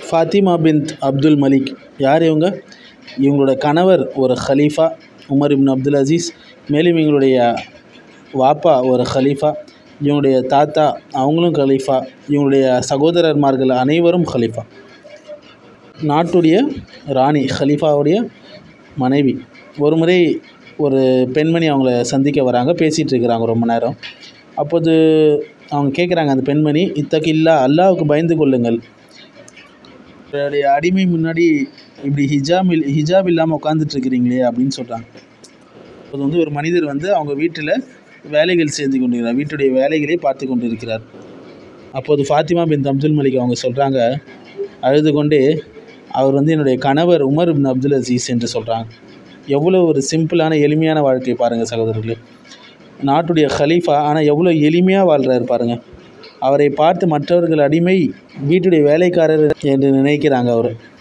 ஃபாத்திமா பின்த் அப்துல் மலிக் யார் இவங்க இவங்களோட கணவர் ஒரு ஹலீஃபா உமர் இப்னு அப்துல் அசீஸ் மேலும் இவங்களுடைய வாப்பா ஒரு ஹலீஃபா இவங்களுடைய தாத்தா அவங்களும் கலீஃபா இவங்களுடைய சகோதரர்மார்கள் அனைவரும் ஹலீஃபா நாட்டுடைய ராணி ஹலீஃபாவுடைய மனைவி ஒரு முறை ஒரு பெண்மணி அவங்கள சந்திக்க வராங்க பேசிகிட்டு இருக்கிறாங்க ரொம்ப நேரம் அப்போது அவங்க கேட்குறாங்க அந்த பெண்மணி இத்தகில்லா அல்லாவுக்கு பயந்து கொள்ளுங்கள் உங்களுடைய அடிமை முன்னாடி இப்படி ஹிஜாப் இல் ஹிஜாப் இல்லாமல் உட்காந்துட்டு இருக்கிறீங்களே அப்படின்னு சொல்கிறாங்க அப்போது வந்து ஒரு மனிதர் வந்து அவங்க வீட்டில் வேலைகள் செய்து கொண்டிருக்கிறார் வீட்டுடைய வேலைகளை பார்த்து கொண்டிருக்கிறார் அப்போது ஃபாத்திமா பின் அப்துல் மலிக் அவங்க சொல்கிறாங்க அழுது கொண்டே அவர் வந்து என்னுடைய கணவர் உமர் பின் அப்துல் அசீஸ் என்று சொல்கிறாங்க எவ்வளோ ஒரு சிம்பிளான எளிமையான வாழ்க்கை பாருங்கள் சகோதரர்களே நாட்டுடைய ஹலீஃபா ஆனால் எவ்வளோ எளிமையாக வாழ்கிறாரு பாருங்கள் அவரை பார்த்து மற்றவர்கள் அடிமை வீட்டுடைய வேலைக்காரர் என்று நினைக்கிறாங்க அவர்